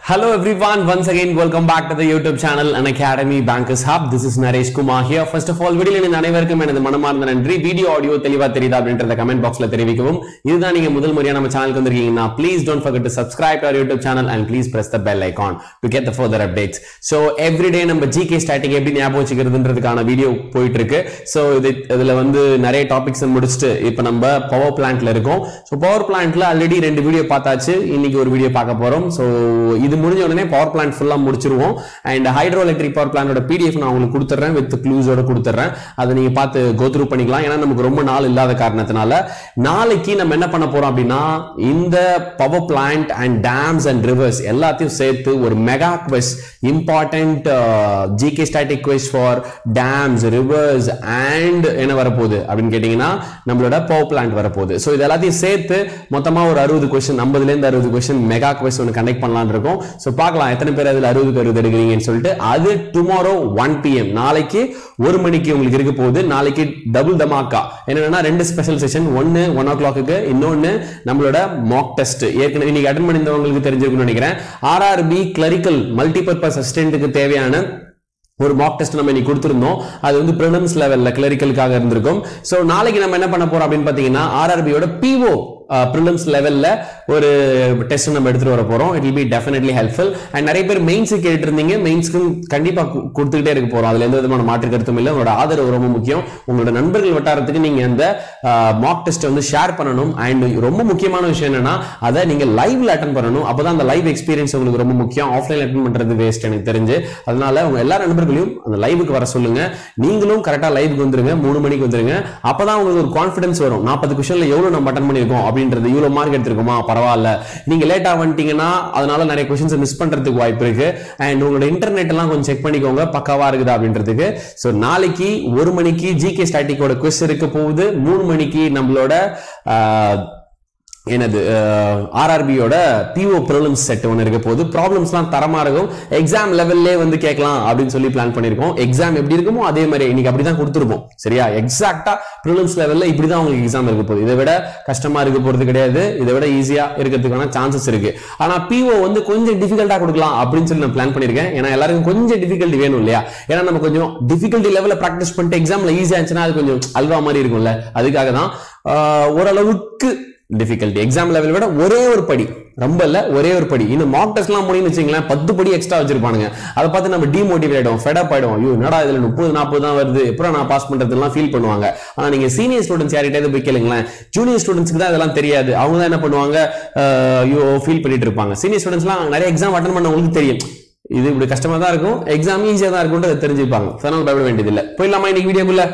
Hello everyone, once again welcome back to the YouTube channel and Academy Bankers Hub. This is Naresh Kumar here. First of all, வீடியோல இணைந்த அனைவருக்கும் எனது மனமார்ந்த நன்றி video audio தெளிவா தெரியுதா அப்படின்றத கமெண்ட் பாக்ஸ்ல தெரிவிக்கவும் இதுதான் நீங்க முதல் முறையா நம்ம சேனலுக்கு வந்திருக்கீங்கன்னா please don't forget to subscribe to our YouTube channel and please press the bell icon to get the further updates. So everyday நம்ம GK static எப்படி ஞாபகம் வச்சுக்கிறதுன்றதுக்கான வீடியோ போயிட்டு இருக்கு ஸோ இது இதுல வந்து நிறைய டாபிக்ஸ் முடிச்சுட்டு இப்போ நம்ம பவர் பிளான்ட்ல இருக்கோம் ஸோ பவர் பிளான்ட்ல ஆல்ரெடி ரெண்டு வீடியோ பார்த்தாச்சு இன்னைக்கு ஒரு வீடியோ பார்க்க போறோம் ஸோ இது முடிஞ்ச உடனே பவர் பிளான்ட் ஃபுல்லா முடிச்சிருவோம் அண்ட் ஹைட்ரோ எலக்ட்ரிக் பவர் பிளானோட பிடிஎஃப் நான் உங்களுக்கு கொடுத்துட்றேன் வித் க்ளூஸோட கொடுத்துட்றேன் அதை நீங்க பார்த்து கோ த்ரூ பண்ணிக்கலாம் ஏன்னா நமக்கு ரொம்ப நாள் இல்லாத காரணத்தினால நாளைக்கு நம்ம என்ன பண்ண போறோம் அப்படின்னா இந்த power plant and dams and rivers எல்லாத்தையும் சேர்த்து ஒரு mega quiz important GK static quiz for dams rivers and என்ன வரப்போகுது அப்படின்னு கேட்டீங்கன்னா நம்மளோட பவர் பிளான்ட் வரப்போகுது ஸோ இது எல்லாத்தையும் சேர்த்து மொத்தமா ஒரு அறுபது கொஸ்டின் ஐம்பதுல இருந்து அறுபது கொஸ்டின் மெகா குவெஸ் ஒன்று கண்டக்ட் பண்ணலாம்னு இருக்கோம் ஸோ பார்க்கலாம் எத்தனை பேர் அதில் அறுபதுக்கு அறுபது எடுக்கிறீங்கன்னு சொல்லிட்டு அது டுமாரோ ஒன் பிஎம் நாளைக்கு ஒரு மணிக்கு உங்களுக்கு இருக்க போகுது நாளைக்கு டபுள் தமாக்கா என்னன்னா ரெண்டு ஸ்பெஷல் செஷன் ஒன்னு ஒன் ஓ கிளாக்கு இன்னொன்னு நம்மளோட மாக் டெஸ்ட் ஏற்கனவே இன்னைக்கு அட்டன் பண்ணியிருந்தவங்களுக்கு தெரிஞ்சிருக்கும்னு நினைக்கிறேன் ஆர்ஆர்பி கிளரிக்கல் மல்டிபர்பஸ் அசிஸ்டன்ட்டுக்கு தேவையான ஒரு மாக் டெஸ்ட் நம்ம இன்னைக்கு கொடுத்துருந்தோம் அது வந்து ப்ரிலிம்ஸ் லெவல்ல கிளரிக்கலுக்காக இருந்திருக்கும் ஸோ நாளைக்கு நம்ம என்ன பண்ண போறோம் அப்படின்னு பார்த்தீங்கன்னா ஆர்ஆர்பியோட பிஓ ப்ரிலிம்ஸ் லெவல்ல ஒரு டெஸ்ட் நம்ம எடுத்துட்டு வர போறோம் it will be definitely helpful and நிறைய பேர் மெயின்ஸுக்கு கேட்டு இருந்தீங்க மெயின்ஸ்க்கும் கண்டிப்பா கு- கொடுத்துக்கிட்டே இருக்க போறோம் அதுல எந்த விதமான மாற்று கருத்தும் இல்லை உங்களோட ஆதரவு ரொம்ப முக்கியம் உங்களோட நண்பர்கள் வட்டாரத்துக்கு நீங்க அந்த மாக் டெஸ்ட் வந்து ஷேர் பண்ணணும் அண்ட் ரொம்ப முக்கியமான விஷயம் என்னன்னா அதை நீங்க லைவ்ல அட்டன் பண்ணணும் அப்பதான் அந்த லைவ் எக்ஸ்பீரியன்ஸ் உங்களுக்கு ரொம்ப முக்கியம் ஆஃப்லைன் அட்டன் பண்றது வேஸ்ட் எனக்கு தெரிஞ்சு அதனால உங்க எல்லா நண்பர்களையும் அந்த லைவுக்கு வர சொல்லுங்க நீங்களும் கரெக்டா லைவுக்கு வந்துருங்க மூணு மணிக்கு வந்துருங்க அப்பதான் உங்களுக்கு ஒரு கான்ஃபிடன்ஸ் வரும் நாற்பது கொஸ்டின்ல எவ்வளவு நம்ம அட்டன் பண்ணிருக்கோம் அப்படின்றது இவ்வளவு மார்க் எடுத்திருக்கோமா பரவாயில்ல நீங்க லேட்டா வந்துட்டீங்கன்னா அதனால நிறைய கொஸ்டின்ஸ் மிஸ் பண்றதுக்கு வாய்ப்பு இருக்கு அண்ட் உங்களோட இன்டர்நெட் எல்லாம் கொஞ்சம் செக் பண்ணிக்கோங்க பக்காவா இருக்குதா அப்படின்றதுக்கு சோ நாளைக்கு ஒரு மணிக்கு ஜிகே ஸ்டாட்டிக்கோட குவிஸ் இருக்க போகுது மூணு மணிக்கு நம்மளோட ஆஹ், என்னது ஆர்ஆர்பியோட பிஓ ப்ராப்ளம்ஸ் செட் ஒன்று இருக்க போகுது ப்ராப்ளம்ஸ்லாம் தரமா இருக்கும் எக்ஸாம் லெவல்லே வந்து கேட்கலாம் அப்படின்னு சொல்லி பிளான் பண்ணியிருக்கோம் எக்ஸாம் எப்படி இருக்குமோ அதே மாதிரி இன்னைக்கு அப்படி தான் கொடுத்துருப்போம் சரியா எக்ஸாக்டா ப்ரிலிம்ஸ் லெவல்ல இப்படி தான் உங்களுக்கு எக்ஸாம் இருக்க போகுது இதை விட கஷ்டமா இருக்க போறது கிடையாது இதை விட ஈஸியா இருக்கிறதுக்கான சான்சஸ் இருக்கு ஆனா பிஓ வந்து கொஞ்சம் டிஃபிகல்ட்டா கொடுக்கலாம் அப்படின்னு சொல்லி நான் பிளான் பண்ணியிருக்கேன் ஏன்னா எல்லாருக்கும் கொஞ்சம் டிஃபிகல்ட்டி வேணும் இல்லையா ஏன்னா நம்ம கொஞ்சம் டிஃபிகல்ட்டி லெவலில் ப்ராக்டிஸ் பண்ணிட்டு எக்ஸாம்ல ஈஸியா இருந்துச்சுன்னா அது கொஞ்சம் அல்வா மாதிரி இருக்கும்ல அதுக்காக தான் ஆஹ், ஓரளவுக்கு டிஃபிகல்ட்டி எக்ஸாம் லெவல் விட ஒரே ஒரு படி ரொம்ப இல்ல ஒரே ஒரு படி இன்னும் மாக் டெஸ்ட்லாம் முடியும்னு வச்சுங்களேன் பத்து படி எக்ஸ்ட்ரா வச்சிருப்பானுங்க அதை பார்த்து நம்ம டிமோட்டிவேட் ஆயிடும் ஃபெடப் ஆயிடும் ஐயோ என்னடா இதுல முப்பது நாற்பது தான் வருது எப்பறம் நான் பாஸ் பண்றதுலாம் ஃபீல் பண்ணுவாங்க ஆனா நீங்க சீனியர் ஸ்டூடெண்ட்ஸ் யார்கிட்ட போய் கேளுங்களேன் ஜூனியர் ஸ்டூடெண்ட்ஸ்க்கு தான் இதெல்லாம் தெரியாது அவங்க தான் என்ன பண்ணுவாங்க அஹ், ஐயோ ஃபீல் பண்ணிட்டு இருப்பாங்க சீனியர் ஸ்டூடெண்ட்ஸ்லாம் நிறைய எக்ஸாம் அட்டன் பண்ணவங்களுக்கு தெரியும் இது இப்படி கஷ்டமா தான் இருக்கும் எக்ஸாம் ஈஸியா தான் இருக்கும்ன்றது தெரிஞ்சுப்பாங்க அதனால பயப்பட வேண்டியதில்லை போயிடலாமா இன்னைக்கு வீடியோக்குள்ள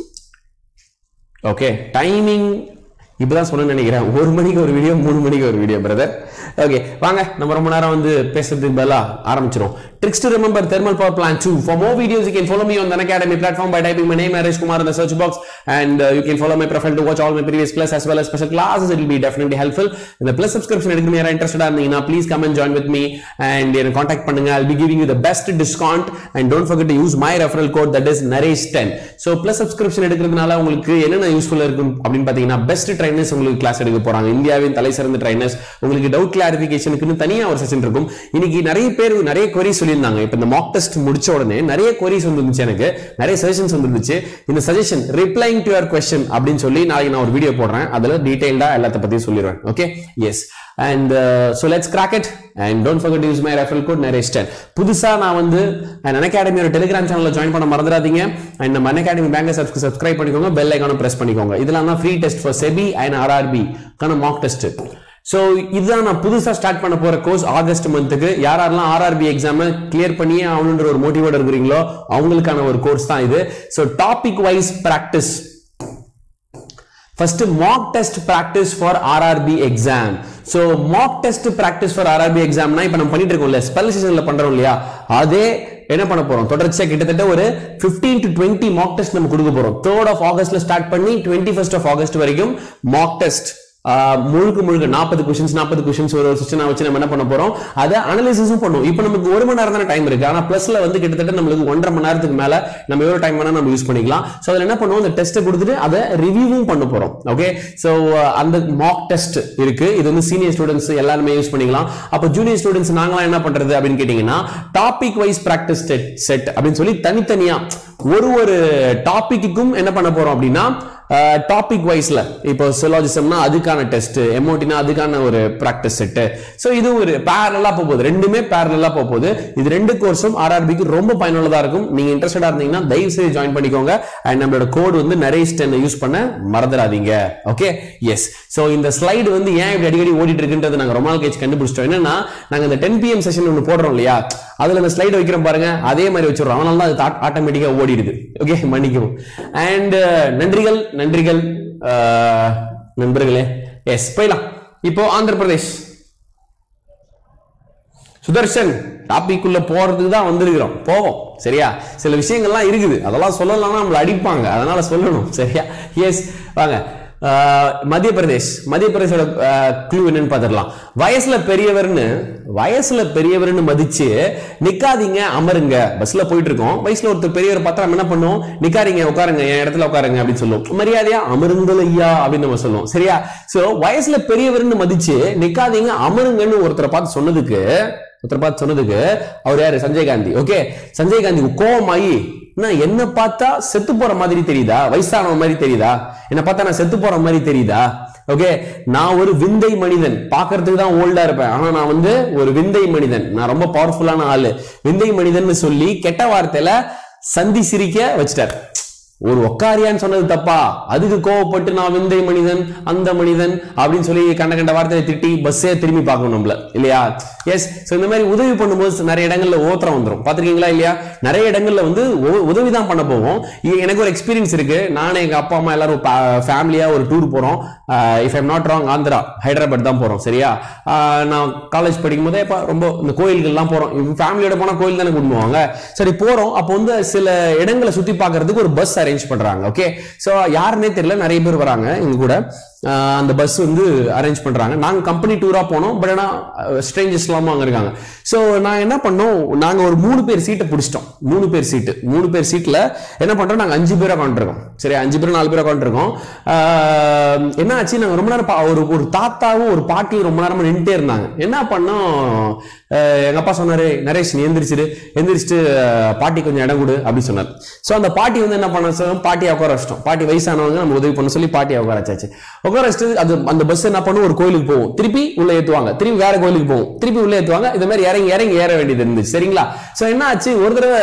ஓகே டைமிங் இப்பதான் சொன்னேன்னு நினைக்கிறேன் ஒரு மணிக்கு ஒரு வீடியோ மூணு மணிக்கு ஒரு வீடியோ பிரதர் ஓகே வாங்க நம்ம ரொம்ப நேரம் வந்து பேசுறதுக்கு பதிலா ஆரம்பிச்சிரும் tricks to remember thermal power plant 2 for more videos you can follow me on the academy platform by typing my name Harish Kumar in the search box and uh, you can follow my profile to watch all my previous class as well as special classes it will be definitely helpful இந்த plus subscription எடுக்கணும் யாரா இன்ட்ரெஸ்டடா இருந்தீங்கன்னா please come and join with me and என்ன contact பண்ணுங்க I'll be giving you the best discount and don't forget to use my referral code that is Naresh 10 so plus subscription எடுக்கிறதுனால உங்களுக்கு என்னென்ன யூஸ்ஃபுல்லா இருக்கும் அப்படின்னு பாத்தீங்கன்னா பெஸ்ட் ட்ரைனர்ஸ் உங்களுக்கு கிளாஸ் எடுக்க போறாங்க இந்தியாவின் தலை சிறந்த ட்ரைனர்ஸ் உங்களுக்கு டவுட் கிளாரிபிகேஷனுக்குன்னு தனியா ஒரு செஷன் இருக்கும் இன்னைக்கு நிறைய பேர் நிறைய queries சொல்லியிருந்தாங்க இப்போ இந்த மாக் டெஸ்ட் முடிச்ச உடனே நிறைய queries வந்துருந்துச்சு எனக்கு நிறைய சஜஷன்ஸ் வந்துருந்துச்சு இந்த suggestion replying to your question அப்படின்னு சொல்லி நாளைக்கு நான் ஒரு வீடியோ போடுறேன் அதுல டீடைல்டா எல்லாத்த பத்தியும் சொல்லிடுவேன் okay yes and so let's crack it and don't forget to use my referral code Naresh ten புதுசா நான் வந்து அன் அகாடமியோட டெலிகிராம் சேனல்ல ஜாயின் பண்ண மறந்துடாதீங்க அண்ட் நம்ம அகாடமி பேங்கை சப்ஸ்கிரைப் பண்ணிக்கோங்க பெல் ஐக்கானும் பிரஸ் பண்ணிக்கோங்க இதெல்லாம் தான் free test for SEBI and RRB கான மாக் டெஸ்ட் ஸோ இதுதான் நான் புதுசா ஸ்டார்ட் பண்ண போற கோர்ஸ் ஆகஸ்ட் மந்த்துக்கு யார் யாரெல்லாம் ஆர்ஆர்பி எக்ஸாம் கிளியர் பண்ணியே ஆகணுன்ற ஒரு மோட்டிவோட இருக்கிறீங்களோ அவங்களுக்கான ஒரு கோர்ஸ் தான் இது so topic wise practice first mock test practice for RRB exam so mock test practice for RRB எக்ஸாம்னா இப்போ நம்ம பண்ணிட்டு இருக்கோம்ல ஸ்பெல் செஷன்ல பண்றோம் இல்லையா அதே என்ன பண்ண போறோம் தொடர்ச்சியா கிட்டத்தட்ட ஒரு 15 டு 20 மாக் டெஸ்ட் நம்ம கொடுக்க போறோம் தேர்ட் ஆஃப் ஆகஸ்ட்ல ஸ்டார்ட் பண்ணி டுவெண்ட்டி ஃபர்ஸ்ட் ஆஃப் ஆகஸ்ட் வரைக்கும் மாக் டெஸ்ட் ஆஹ் முழுக்க முழுக்க நாற்பது கொஸ்டின்ஸ் நாற்பது கொஸ்டின்ஸ் ஒரு ஒரு செஷன் வச்சு நம்ம என்ன பண்ண போறோம் அதை அனலிசிஸும் பண்ணுவோம் இப்போ நமக்கு ஒரு மணி நேரம் தானே டைம் இருக்கு ஆனா பிளஸ்ல வந்து கிட்டத்தட்ட நம்மளுக்கு ஒன்றரை மணி நேரத்துக்கு மேல நம்ம எவ்வளவு டைம் வேணா நம்ம யூஸ் பண்ணிக்கலாம் ஸோ அதில் என்ன பண்ணுவோம் அந்த டெஸ்ட்டை கொடுத்துட்டு அதை ரிவ்யூவும் பண்ண போறோம் ஓகே ஸோ அந்த மாக் டெஸ்ட் இருக்கு இது வந்து சீனியர் ஸ்டூடெண்ட்ஸ் எல்லாருமே யூஸ் பண்ணிக்கலாம் அப்போ ஜூனியர் ஸ்டூடெண்ட்ஸ் நாங்களாம் என்ன பண்றது அப்படின்னு கேட்டீங்கன்னா டாபிக் வைஸ் ப்ராக்டிஸ் செட் அப்படின்னு சொல்லி தனித்தனியா ஒரு ஒரு டாபிக்குக்கும் என்ன பண்ண போறோம் அப்படின்னா டாபிக் வைஸ்ல இப்போ சிலாஜிசம்னா அதுக்கான டெஸ்ட் எமோட்டினா அதுக்கான ஒரு ப்ராக்டிஸ் செட்டு ஸோ இது ஒரு பேரலா போக போகுது ரெண்டுமே பேரலா போக போகுது இது ரெண்டு கோர்ஸும் ஆர்ஆர்பிக்கு ரொம்ப பயனுள்ளதா இருக்கும் நீங்க இன்ட்ரெஸ்டடா இருந்தீங்கன்னா தயவு செய்து ஜாயின் பண்ணிக்கோங்க அண்ட் நம்மளோட கோடு வந்து நிறைய ஸ்டென் யூஸ் பண்ண மறந்துடாதீங்க ஓகே எஸ் ஸோ இந்த ஸ்லைடு வந்து ஏன் இப்படி அடிக்கடி ஓடிட்டு இருக்குன்றது நாங்க ரொம்ப நாள் கழிச்சு கண்டுபிடிச்சிட்டோம் என்னன்னா நாங்க இந்த டென் பிஎம் செஷன் ஒன்று போடுறோம் இல்லையா அதுல அந்த ஸ்லைடு வைக்கிறோம் பாருங்க அதே மாதிரி வச்சிடுறோம் அதனால தான் அது ஆட்டோமேட்டிக்கா ஓடிடுது ஓகே மன்னிக்கவும் அண்ட் நன்றிகள் நன்றிகள் அஹ், நண்பர்களே எஸ் போயிடலாம் இப்போ ஆந்திர பிரதேஷ் சுதர்ஷன் டாபிக் உள்ள போறதுக்கு தான் வந்திருக்கிறோம் போவோம் சரியா சில விஷயங்கள்லாம் இருக்குது அதெல்லாம் சொல்லலைன்னா நம்மளை அடிப்பாங்க அதனால சொல்லணும் சரியா எஸ் வாங்க ஆஹ், மத்திய பிரதேஷ் மத்திய பிரதேசோட க்ளூ என்னன்னு பார்த்துடலாம் வயசுல பெரியவர்னு வயசுல பெரியவர்னு மதிச்சு நிக்காதீங்க அமருங்க பஸ்ல போயிட்டு இருக்கோம் வயசுல ஒருத்தர் பெரியவர் பார்த்தா நம்ம என்ன பண்ணுவோம் நிக்காதீங்க உட்காருங்க என் இடத்துல உட்காருங்க அப்படின்னு சொல்லுவோம் மரியாதையா அமருங்கள் ஐயா அப்படின்னு நம்ம சொல்லுவோம் சரியா சோ வயசுல பெரியவர்னு மதிச்சு நிக்காதீங்க அமருங்கன்னு ஒருத்தரை பார்த்து சொன்னதுக்கு ஒருத்தர் பார்த்து சொன்னதுக்கு அவர் யாரு சஞ்சய் காந்தி ஓகே சஞ்சய் காந்தி கோவமாயி என்ன என்ன பார்த்தா செத்து போற மாதிரி தெரியுதா வயசானவ மாதிரி தெரியுதா என்ன பார்த்தா நான் செத்து போற மாதிரி தெரியுதா ஓகே நான் ஒரு விந்தை மனிதன் பார்க்கிறதுக்கு தான் ஓல்டா இருப்பேன் ஆனா நான் வந்து ஒரு விந்தை மனிதன் நான் ரொம்ப பவர்ஃபுல்லான ஆளு விந்தை மனிதன் சொல்லி கெட்ட வார்த்தையில சந்தி சிரிக்க வச்சிட்டார் ஒரு ஒக்காரியான்னு சொன்னது தப்பா அதுக்கு கோவப்பட்டு நான் விந்தை மனிதன் அந்த மனிதன் அப்படின்னு சொல்லி கண்ட கண்ட வார்த்தையை திட்டி பஸ்ஸே திரும்பி பார்க்கணும் நம்மள இல்லையா எஸ் ஸோ இந்த மாதிரி உதவி பண்ணும்போது நிறைய இடங்கள்ல ஓத்திரம் வந்துடும் பார்த்துருக்கீங்களா இல்லையா நிறைய இடங்கள்ல வந்து உ- உதவி தான் பண்ண போவோம் இ- எனக்கு ஒரு எக்ஸ்பீரியன்ஸ் இருக்கு நானும் எங்க அப்பா அம்மா எல்லாரும் ஃபேமிலியா ஒரு டூர் போறோம் if I'm not wrong Andhra Hyderabad தான் போறோம் சரியா ஆஹ் நான் காலேஜ் படிக்கும் போதே இப்ப ரொம்ப இந்த கோயில்கள்லாம் போறோம் ஃபேமிலியோட போனா கோயில் தானே கூட்டு போவாங்க சரி போறோம் அப்போ வந்து சில இடங்களை சுத்தி பார்க்கிறதுக்கு ஒரு பஸ் அரேஞ்ச் பண்றாங்க ஓகே ஸோ யாருன்னே தெரியல நிறைய பேர் வராங்க எங்க கூட ஆஹ் அந்த பஸ் வந்து அரேஞ்ச் பண்றாங்க நாங்க கம்பெனி டூரா போனோம் பட் ஆனா ஸ்ட்ரேஞ்சர்ஸ் எல்லாமும் அங்க இருக்காங்க ஸோ நான் என்ன பண்ணோம் நாங்க ஒரு மூணு பேர் சீட்டை பிடிச்சிட்டோம் மூணு பேர் சீட்டு மூணு பேர் சீட்ல என்ன பண்றோம் நாங்க அஞ்சு பேரா உட்காந்துருக்கோம் சரி அஞ்சு பேர் நாலு பேரா உட்காந்துருக்கோம் என்ன ஆச்சு நாங்க ரொம்ப நேரம் பா- ஒரு ஒரு தாத்தாவும் ஒரு பாட்டியும் ரொம்ப நேரமா நின்றுட்டே இருந்தாங்க என்ன பண்ணோம் ஆஹ் எங்க அப்பா சொன்னாரு நரேஷ் நீ எந்திரிச்சிரு எந்திரிச்சிட்டு ஆஹ் பாட்டி கொஞ்சம் இடம் கொடு அப்படின்னு சொன்னார் ஸோ அந்த பாட்டி வந்து என்ன பண்ண சொன்னோம் பாட்டியை உட்கார வச்சிட்டோம் பாட்டி வயசானவங்க நம்ம உதவி பண்ண சொல்லி பாட்டியை உட்கார வச்சாச்சு உட்கார வச்சுட்டு அது அந்த பஸ் என்ன பண்ணும் ஒரு கோயிலுக்கு போகும் திருப்பி உள்ள ஏத்துவாங்க திருப்பி வேற கோயிலுக்கு போகும் திருப்பி உள்ள ஏத்துவாங்க இந்த மாதிரி இறங்கி இறங்கி ஏற வேண்டியது இருந்துச்சு சரிங்களா ஸோ என்ன ஆச்சு ஒரு தடவை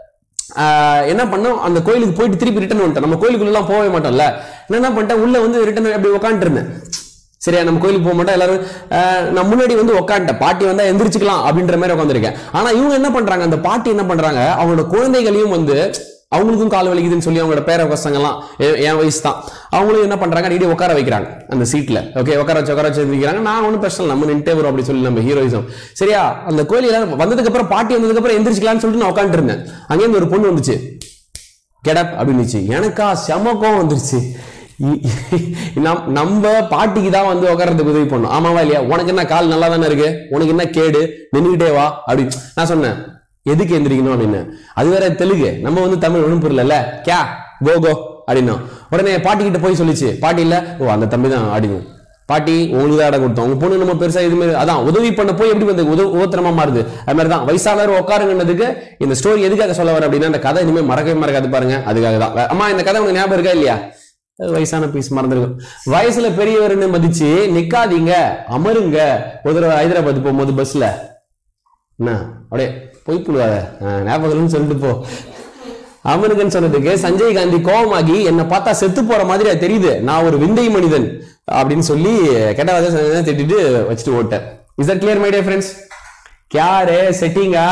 ஆஹ் என்ன பண்ணோம் அந்த கோயிலுக்கு போயிட்டு திருப்பி ரிட்டர்ன் வந்துட்டேன் நம்ம கோயிலுக்குள்ள எல்லாம் போகவே மாட்டோம்ல நான் என்ன பண்ணிட்டேன் உள்ள வந்து ரிட்டர்ன் அப்படி உட்காந்துட்டு இருந்தேன் சரியா நம்ம கோயிலுக்கு போக மாட்டோம் எல்லாரும் ஆஹ் நான் முன்னாடி வந்து உட்காந்துட்டேன் பாட்டி வந்தா எந்திரிச்சுக்கலாம் அப்படின்ற மாதிரி உட்காந்துருக்கேன் ஆனா இவங்க என்ன பண்றாங்க அந்த பாட்டி என்ன பண்றாங்க அவங்களோட குழந்தைகளையும் வந்து அவங்களுக்கும் கால் வலிக்குதுன்னு சொல்லி அவங்களோட பேர பசங்கெல்லாம் எ- என் வயசு தான் அவங்களும் என்ன பண்றாங்க அடிக்கடி உட்கார வைக்கிறாங்க அந்த சீட்ல ஓகே உட்கார வச்சு உட்கார வச்சு வைக்கிறாங்க நான் ஒன்றும் பிரச்சனை இல்லை, நம்ம நின்ட்டே வரும் அப்படி சொல்லி நம்ம ஹீரோயிசம் சரியா அந்த கோயில் எல்லாரும் வந்ததுக்கு அப்புறம் பாட்டி வந்ததுக்கு அப்புறம் எந்திரிச்சிக்கலாம்னு சொல்லிட்டு நான் உட்காந்துட்டு இருந்தேன் அங்கேருந்து ஒரு பொண்ணு வந்துச்சு கெடப் அப்படின்னுச்சு எனக்கா செம கோவம் வந்துருச்சு இ- நம்- நம்ம பாட்டிக்கு தான் வந்து உட்கார்றதுக்கு உதவி பண்ணும் ஆமாவா இல்லையா உனக்கு என்ன கால் நல்லா தானே இருக்கு உனக்கு என்ன கேடு நின்றுகிட்டே வா அப்படி நான் சொன்னேன் எதுக்கு எந்திரிக்கணும் அப்படின்னு அது வேற தெலுங்கு நம்ம வந்து தமிழ் ஒன்றும் புரியல கே கோ கோ அப்படின்னா உடனே பாட்டி கிட்ட போய் சொல்லிச்சு பாட்டி இல்ல ஓ அந்த தம்பி தான் ஆடிக்கும் பாட்டி உங்களுக்கு தான் இடம் கொடுத்தோம் உங்க பொண்ணு நம்ம பெருசா எதுவுமே அதான் உதவி பண்ண போய் எப்படி வந்து உதவு உபத்திரமா மாறுது அது மாதிரி தான் வயசானவர் உட்காருங்கன்னதுக்கு இந்த ஸ்டோரி எதுக்காக சொல்ல வர அப்படின்னா இந்த கதை இனிமே மறக்கவே மறக்காது பாருங்க அதுக்காக தான் அம்மா இந்த கதை உனக்கு ஞாபகம் இருக்கா இல்லையா அது வயசான பீஸ் மறந்துருக்கும் வயசுல பெரியவர்னு மதிச்சு நிக்காதீங்க அமருங்க ஒரு தடவை ஹைதராபாத் போகும்போது பஸ்ல என்ன அப்படியே போய் புழுவாத ஞாபகம்னு சொல்லிட்டு போ அமருங்கன்னு சொன்னதுக்கு சஞ்சய் காந்தி கோவமாகி என்னை பார்த்தா செத்து போற மாதிரி அது தெரியுது நான் ஒரு விந்தை மனிதன் அப்படின்னு சொல்லி கெட்ட வார்த்தை திட்டிட்டு வச்சுட்டு ஓட்டேன் is that clear my dear friends கியாரு செட்டிங்கா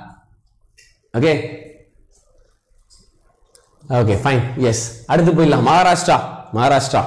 ஓகே ஓகே ஃபைன் எஸ் அடுத்து போயிடலாம் மகாராஷ்டிரா மகாராஷ்டிரா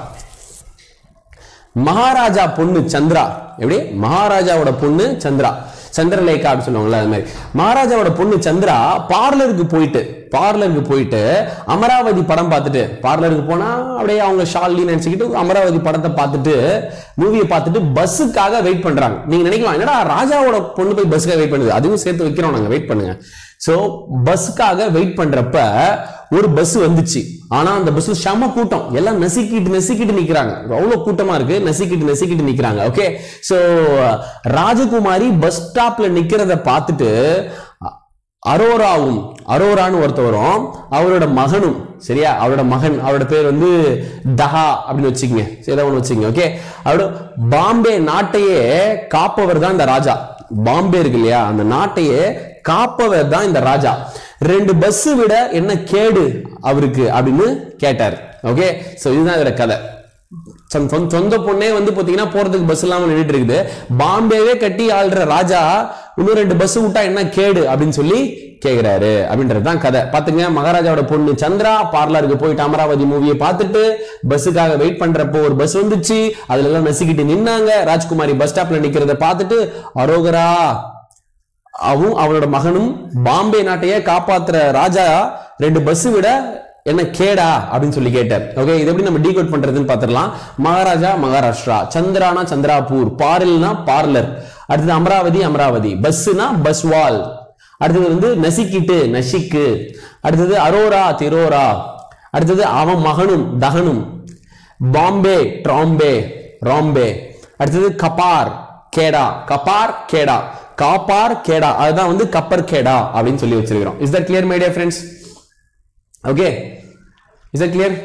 மகாராஜா பொண்ணு சந்திரா எப்படி மகாராஜாவோட பொண்ணு சந்திரா சந்திரலேகா அப்படின்னு சொல்லுவாங்கல்ல அது மாதிரி மகாராஜாவோட பொண்ணு சந்திரா பார்லருக்கு போயிட்டு பார்லருக்கு போயிட்டு அமராவதி படம் பார்த்துட்டு பார்லருக்கு போனா அப்படியே அவங்க ஷாலினி நினைச்சுக்கிட்டு அமராவதி படத்தை பார்த்துட்டு மூவியை பார்த்துட்டு பஸ்ஸுக்காக வெயிட் பண்றாங்க நீங்க நினைக்கலாம் என்னடா ராஜாவோட பொண்ணு போய் பஸ்ஸுக்காக வெயிட் பண்ணுது அதுவும் சேர்த்து வைக்கிறோம் நாங்க வெயிட் பண்ணுங்க சோ பஸ்ஸுக்காக வெயிட் பண்றப்ப ஒரு பஸ் வந்துச்சு ஆனா அந்த பஸ்ல செம கூட்டம் எல்லாம் நசுக்கிட்டு நசுக்கிட்டு நிக்கிறாங்க அவ்வளவு கூட்டமா இருக்கு நசுக்கிட்டு நசுக்கிட்டு நிக்கிறாங்க ஓகே சோ ராஜகுமாரி பஸ் ஸ்டாப்ல நிக்கிறத பார்த்துட்டு அ- அரோராவும் அரோரான்னு ஒருத்தவரும் அவரோட மகனும் சரியா அவரோட மகன் அவரோட பேர் வந்து தஹா அப்படின்னு வச்சுக்கங்க சரி ஏதோ ஒன்று வச்சுக்கங்க ஓகே அவரோட பாம்பே நாட்டையே காப்பவர் தான் இந்த ராஜா பாம்பே இருக்கு இல்லையா அந்த நாட்டையே காப்பவர் தான் இந்த ராஜா ரெண்டு பஸ் விட என்ன கேடு அவருக்கு அப்படின்னு கேட்டார் ஓகே சோ இதுதான் இதோட கதை சொந்த- சொந்த- சொந்த பொண்ணே வந்து பாத்தீங்கன்னா போறதுக்கு பஸ் இல்லாம நின்றுட்டு இருக்குது பாம்பேவே கட்டி ஆள்ற ராஜா இன்னும் ரெண்டு பஸ் விட்டா என்ன கேடு அப்படின்னு சொல்லி கேக்குறாரு அப்படின்றது தான் கதை பாத்துங்க மகாராஜாவோட பொண்ணு சந்திரா பார்லருக்கு போயிட்டு அமராவதி மூவியை பார்த்துட்டு பஸ்ஸுக்காக வெயிட் பண்றப்போ ஒரு பஸ் வந்துச்சு அதுல எல்லாம் நசுக்கிட்டு நின்னாங்க ராஜ்குமாரி பஸ் ஸ்டாப்ல நிக்கிறத பார்த்துட்டு அரோகரா அவன் அவனோட மகனும் பாம்பே நாட்டையே காப்பாத்துற ராஜா ரெண்டு பஸ் விட என்ன கேடா அப்படின்னு சொல்லி கேட்டார் ஓகே இது எப்படி நம்ம டீகோட் பண்றதுன்னு பாத்திரலாம் மகாராஜா மகாராஷ்டிரா சந்திரானா சந்திராபூர் பார்ல்னா பார்லர் அடுத்தது அமராவதி அமராவதி பஸ்னா பஸ்வால் அடுத்தது வந்து நசிக்கிட்டு நசிக்கு அடுத்தது அரோரா திரோரா அடுத்தது அவன் மகனும் தகனும் பாம்பே ட்ராம்பே ராம்பே அடுத்தது கபார் கேடா கபார் கேடா காப்பார் கேடா அதுதான் வந்து கப்பர் கேடா அப்படின்னு சொல்லி வச்சிருக்கிறோம் is that clear my dear friends okay is that clear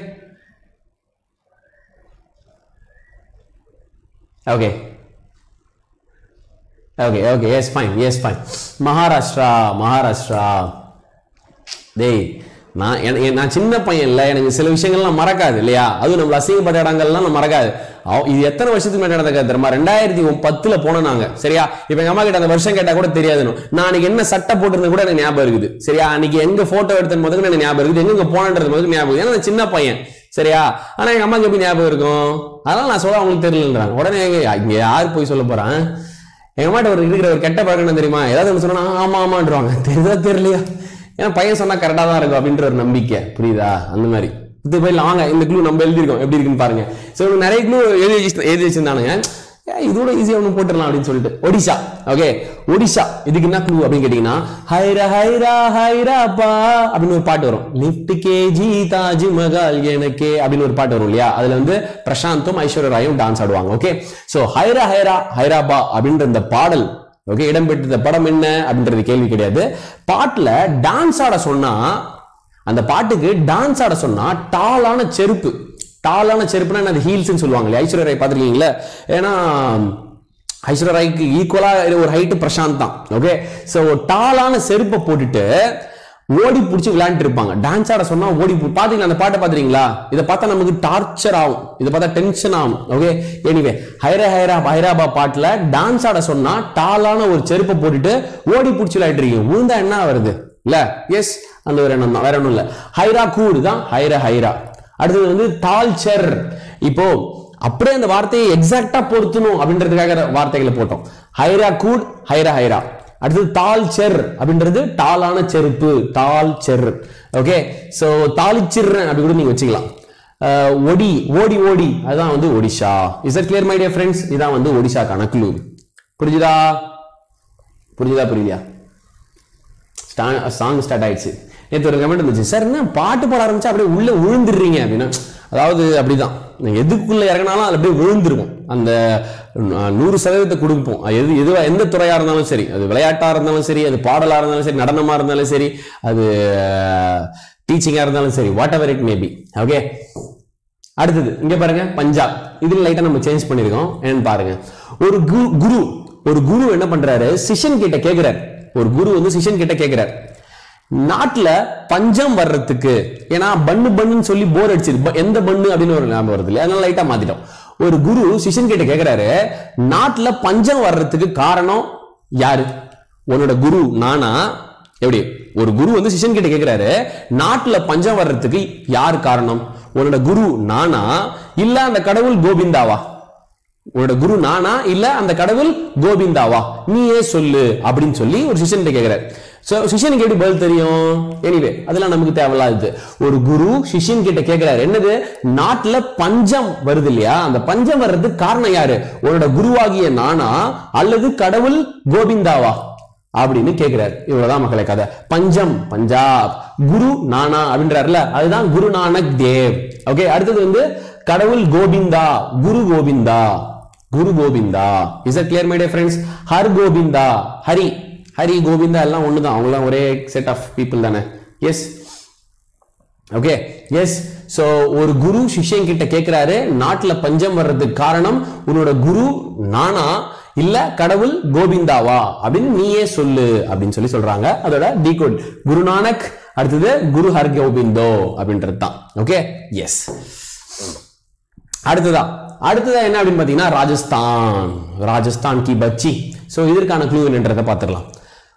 okay okay okay yes fine yes fine Maharashtra Maharashtra டேய் நான் என- எ- நான் சின்ன பையன் இல்ல எனக்கு சில விஷயங்கள்லாம் மறக்காது இல்லையா அதுவும் நம்மள அசிங்கப்பட்ட இடங்கள்லாம் நான் மறக்காது அவ- இது எத்தனை வருஷத்துக்கு முன்னாடி நடந்த கதை தெரியுமா ரெண்டாயிரத்தி பத்துல போனோம் நாங்க சரியா இப்ப எங்க அம்மா கிட்ட அந்த வருஷம் கேட்டா கூட தெரியாதுன்னு நான் அன்னைக்கு என்ன சட்டை போட்டிருந்தது கூட எனக்கு ஞாபகம் இருக்குது சரியா அன்னைக்கு எங்க போட்டோ எடுத்த முதல்ல எனக்கு ஞாபகம் இருக்குது எங்க போனன்றது முதல்ல ஞாபகம் இருக்குது. ஏன்னா நான் சின்ன பையன் சரியா ஆனா எங்க அம்மாக்கு எப்படி ஞாபகம் இருக்கும் அதனால நான் சொல்ல அவங்களுக்கு தெரியலன்றாங்க உடனே எங்க இங்க யார் போய் சொல்ல போறான் எங்க அம்மாட்ட ஒரு இருக்கிற ஒரு கெட்ட பழக்கம் என்ன தெரியுமா ஏதாவது ஒன்று சொன்னா ஆமா ஆமான்றவாங்க தெரியுதா தெரியலையா ஏன்னா பையன் சொன்னா கரெக்டா தான் இருக்கும் அப்படின்ற ஒரு நம்பிக்கை புரியுதா அந்த மாதிரி இது போய் வாங்க இந்த க்ளூ நம்ம எழுதிருக்கோம் எப்படி இருக்குன்னு பாருங்க சோ நிறைய க்ளூ எழுதி வச்சு- எழுதி வச்சிருந்தானுங்க ஏன் இதோட ஈஸியா ஒன்று போட்டுடலாம் அப்படின்னு சொல்லிட்டு ஒடிஷா ஓகே ஒடிஷா இதுக்கு என்ன க்ளூ அப்படின்னு கேட்டீங்கன்னா ஹைரா ஹைரா ஹைராப்பா அப்படின்னு ஒரு பாட்டு வரும் லிப்ட் கேஜி தாஜ் மகால் எனக்கே அப்படின்னு ஒரு பாட்டு வரும் இல்லையா அதுல வந்து பிரசாந்தும் ஐஸ்வர்யா ராயும் டான்ஸ் ஆடுவாங்க ஓகே சோ ஹைரா ஹைரா ஹைராபா அப்படின்ற இந்த பாடல் ஓகே இடம்பெற்ற படம் என்ன அப்படின்றது கேள்வி கிடையாது பாட்டுல டான்ஸ் ஆட சொன்னா அந்த பாட்டுக்கு டான்ஸ் ஆட சொன்னா டாலான செருப்பு டாலான செருப்புனா என்ன ஹீல்ஸ்னு சொல்லுவாங்க இல்லையா ஐஸ்வர்யா ராய் பார்த்துருக்கீங்களா ஏன்னா ஐஸ்வர்யா ராய்க்கு ஈக்குவலா ஒரு ஹைட் பிரசாந்த் தான் ஓகே சோ டாலான செருப்பை போட்டுட்டு ஓடி பிடிச்சி விளையாண்டுட்டு இருப்பாங்க டான்ஸ் ஆட சொன்னா ஓடி பு- பாத்தீங்களா அந்த பாட்டை பாத்துறீங்களா இதை பார்த்தா நமக்கு டார்ச்சர் ஆகும் இதை பார்த்தா டென்ஷன் ஆகும் ஓகே எனிவே ஹைரா ஹைரா ஹைராபா பாட்டுல டான்ஸ் ஆட சொன்னா டாலான ஒரு செருப்பை போட்டுட்டு ஓடி பிடிச்சி விளையாட்டு இருக்கீங்க விழுந்தா என்ன வருது இல்ல எஸ் அந்த ஒரு எண்ணம் தான் வேற ஒண்ணும் இல்ல ஹைரா கூடு தான் ஹைரா ஹைரா அடுத்தது வந்து டால்ச்சர் இப்போ அப்படியே அந்த வார்த்தையை எக்ஸாக்டா பொருத்தணும் அப்படின்றதுக்காக வார்த்தைகளை போட்டோம் ஹைரா கூட் ஹைரா ஹைரா அடுத்தது தால் செர் அப்படின்றது டாலான செருப்பு தால் செர் ஓகே சோ தாளிச்சிர்றேன் அப்படி கூட நீங்க வச்சுக்கலாம் அஹ், ஒடி ஓடி ஓடி அதுதான் வந்து Odisha is it clear my dear friends இதான் வந்து ஒடிஷாக்கான க்ளூ புரிஞ்சுதா புரிஞ்சுதா புரியுதா சாங் ஸ்டார்ட் ஆயிடுச்சு நேற்று ஒரு கமெண்ட் இருந்துச்சு சார் என்ன பாட்டு பாட ஆரம்பிச்சா அப்படியே உள்ள விழுந்துடுறீங்க அப்படின்னா அதாவது அப்படிதான் நீங்க எதுக்குள்ள இறங்கினாலும் அது அப்படியே விழுந்துருக்கும் அந்த அஹ், நூறு சதவீதத்தை கொடுப்போம் அது எது எதுவா எந்த துறையா இருந்தாலும் சரி அது விளையாட்டா இருந்தாலும் சரி அது பாடலா இருந்தாலும் சரி நடனமா இருந்தாலும் சரி அது டீச்சிங்கா இருந்தாலும் சரி whatever it maybe okay அடுத்தது இங்க பாருங்க பஞ்சாப் இதுல லைட்டா நம்ம சேஞ்ச் பண்ணிருக்கோம் என்னன்னு பாருங்க ஒரு குரு குரு ஒரு குரு என்ன பண்றாரு சிஷன் கிட்ட கேக்குறாரு ஒரு குரு வந்து சிஷன் கிட்ட கேக்குறாரு நாட்டுல பஞ்சம் வர்றதுக்கு ஏன்னா பண்ணு பண்ணுன்னு சொல்லி போர் அடிச்சிரு ப- எந்த பண்ணு அப்படின்னு ஒரு ஞாபகம் வருது இல்லையா அதனால லைட்டா மாத்திட்டோம் ஒரு குரு சிஷன் கிட்ட கேக்குறாரு நாட்டுல பஞ்சம் வர்றதுக்கு காரணம் யாரு உன்னோட குரு நானா எப்படி ஒரு குரு வந்து சிஷன் கிட்ட கேக்குறாரு நாட்டுல பஞ்சம் வர்றதுக்கு யார் காரணம் உன்னோட குரு நானா இல்ல அந்த கடவுள் கோவிந்தாவா உன்னோட குரு நானா இல்ல அந்த கடவுள் கோவிந்தாவா நீயே சொல்லு அப்படின்னு சொல்லி ஒரு சிஷன் கேக்குறாரு சோ சிஷ்யனுக்கு எப்படி பதில் தெரியும் எனிவே அதெல்லாம் நமக்கு தேவையில்லாது ஒரு குரு சிஷ்யன் கிட்ட கேக்குறாரு என்னது நாட்டுல பஞ்சம் வருது இல்லையா அந்த பஞ்சம் வர்றதுக்கு காரணம் யாரு உன்னோட குருவாகிய நானா அல்லது கடவுள் கோவிந்தாவா அப்படின்னு கேக்குறாரு இவ்வளவுதான் மக்களை கதை பஞ்சம் பஞ்சாப் குரு நானா அப்படின்றாருல அதுதான் குரு நானக் தேவ் ஓகே அடுத்தது வந்து கடவுள் Govinda Guru Govinda Guru Govinda is uh clear my dear friends Har Govinda Hari Hari Govinda எல்லாம் ஒண்ணுதான் அவங்களாம் ஒரே செட் ஆஃப் பீப்புள் தானே எஸ் ஓகே எஸ் சோ ஒரு குரு சிஷ்யன் கிட்ட கேக்குறாரு நாட்டுல பஞ்சம் வர்றதுக்கு காரணம் உன்னோட குரு நானா இல்ல கடவுள் கோவிந்தாவா அப்படின்னு நீயே சொல்லு அப்படின்னு சொல்லி சொல்றாங்க அதோட டீகோட் குரு நானக் அடுத்தது குரு ஹர் கோவிந்தோ அப்படின்றது தான் ஓகே எஸ் அடுத்ததா அடுத்ததா என்ன அப்படின்னு பாத்தீங்கன்னா ராஜஸ்தான் ராஜஸ்தான் கி பச்சி சோ இதற்கான க்ளூ என்னன்றதை பார்த்துடலாம்